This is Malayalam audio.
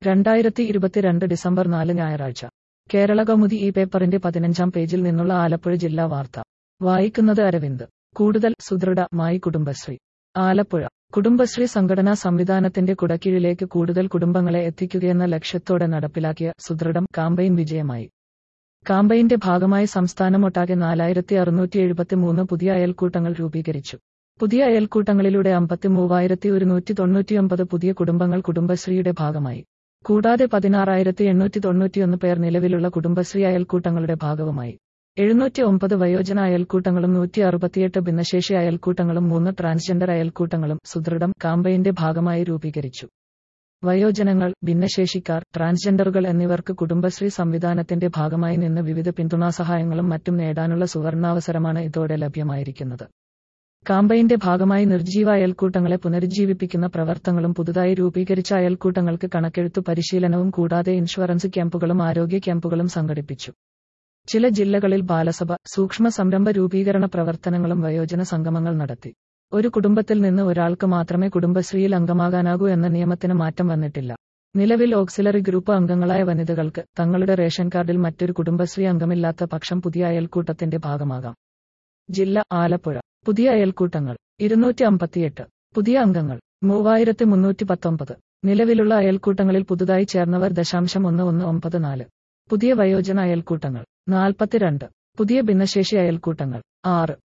രണ്ടായിരത്തി ഇരുപത്തിരണ്ട് ഡിസംബർ നാല് ഞായറാഴ്ച കേരള കൗമുദി ഈ പേപ്പറിന്റെ പതിനഞ്ചാം പേജിൽ നിന്നുള്ള ആലപ്പുഴ ജില്ലാ വാർത്ത വായിക്കുന്നത് അരവിന്ദ് കൂടുതൽ സുദൃഢമായി കുടുംബശ്രീ ആലപ്പുഴ കുടുംബശ്രീ സംഘടനാ സംവിധാനത്തിന്റെ കുടക്കീഴിലേക്ക് കൂടുതൽ കുടുംബങ്ങളെ എത്തിക്കുകയെന്ന ലക്ഷ്യത്തോടെ നടപ്പിലാക്കിയ സുദൃഢം കാമ്പയിൻ വിജയമായി കാമ്പയിന്റെ ഭാഗമായി സംസ്ഥാനമൊട്ടാകെ നാലായിരത്തി അറുന്നൂറ്റി എഴുപത്തിമൂന്ന് പുതിയ അയൽക്കൂട്ടങ്ങൾ രൂപീകരിച്ചു പുതിയ അയൽക്കൂട്ടങ്ങളിലൂടെ അമ്പത്തി മൂവായിരത്തി ഒരുന്നൂറ്റി തൊണ്ണൂറ്റിയൊമ്പത് പുതിയ കുടുംബങ്ങൾ കുടുംബശ്രീയുടെ ഭാഗമായി കൂടാതെ പതിനാറായിരത്തി എണ്ണൂറ്റി തൊണ്ണൂറ്റിയൊന്ന് പേർ നിലവിലുള്ള കുടുംബശ്രീ അയൽക്കൂട്ടങ്ങളുടെ ഭാഗവുമായി എഴുന്നൂറ്റി ഒമ്പത് വയോജന അയൽക്കൂട്ടങ്ങളും നൂറ്റി അറുപത്തിയെട്ട് ഭിന്നശേഷി അയൽക്കൂട്ടങ്ങളും മൂന്ന് ട്രാൻസ്ജെൻഡർ അയൽക്കൂട്ടങ്ങളും സുദൃഢം കാമ്പയിന്റെ ഭാഗമായി രൂപീകരിച്ചു വയോജനങ്ങൾ ഭിന്നശേഷിക്കാർ ട്രാൻസ്ജെൻഡറുകൾ എന്നിവർക്ക് കുടുംബശ്രീ സംവിധാനത്തിന്റെ ഭാഗമായി നിന്ന് വിവിധ പിന്തുണാ സഹായങ്ങളും മറ്റും നേടാനുള്ള സുവർണാവസരമാണ് ഇതോടെ ലഭ്യമായിരിക്കുന്നത് കാമ്പയിന്റെ ഭാഗമായി നിർജീവ അയൽക്കൂട്ടങ്ങളെ പുനരുജ്ജീവിപ്പിക്കുന്ന പ്രവർത്തനങ്ങളും പുതുതായി രൂപീകരിച്ച അയൽക്കൂട്ടങ്ങൾക്ക് കണക്കെഴുത്തു പരിശീലനവും കൂടാതെ ഇൻഷുറൻസ് ക്യാമ്പുകളും ആരോഗ്യ ക്യാമ്പുകളും സംഘടിപ്പിച്ചു ചില ജില്ലകളിൽ ബാലസഭ സൂക്ഷ്മ സംരംഭ രൂപീകരണ പ്രവർത്തനങ്ങളും വയോജന സംഗമങ്ങൾ നടത്തി ഒരു കുടുംബത്തിൽ നിന്ന് ഒരാൾക്ക് മാത്രമേ കുടുംബശ്രീയിൽ അംഗമാകാനാകൂ എന്ന നിയമത്തിന് മാറ്റം വന്നിട്ടില്ല നിലവിൽ ഓക്സിലറി ഗ്രൂപ്പ് അംഗങ്ങളായ വനിതകൾക്ക് തങ്ങളുടെ റേഷൻ കാർഡിൽ മറ്റൊരു കുടുംബശ്രീ അംഗമില്ലാത്ത പക്ഷം പുതിയ അയൽക്കൂട്ടത്തിന്റെ ഭാഗമാകാം ജില്ല ആലപ്പുഴ പുതിയ അയൽക്കൂട്ടങ്ങൾ ഇരുന്നൂറ്റി അമ്പത്തിയെട്ട് പുതിയ അംഗങ്ങൾ മൂവായിരത്തി മുന്നൂറ്റി പത്തൊമ്പത് നിലവിലുള്ള അയൽക്കൂട്ടങ്ങളിൽ പുതുതായി ചേർന്നവർ ദശാംശം ഒന്ന് ഒന്ന് ഒമ്പത് നാല് പുതിയ വയോജന അയൽക്കൂട്ടങ്ങൾ നാൽപ്പത്തിരണ്ട് പുതിയ ഭിന്നശേഷി അയൽക്കൂട്ടങ്ങൾ ആറ്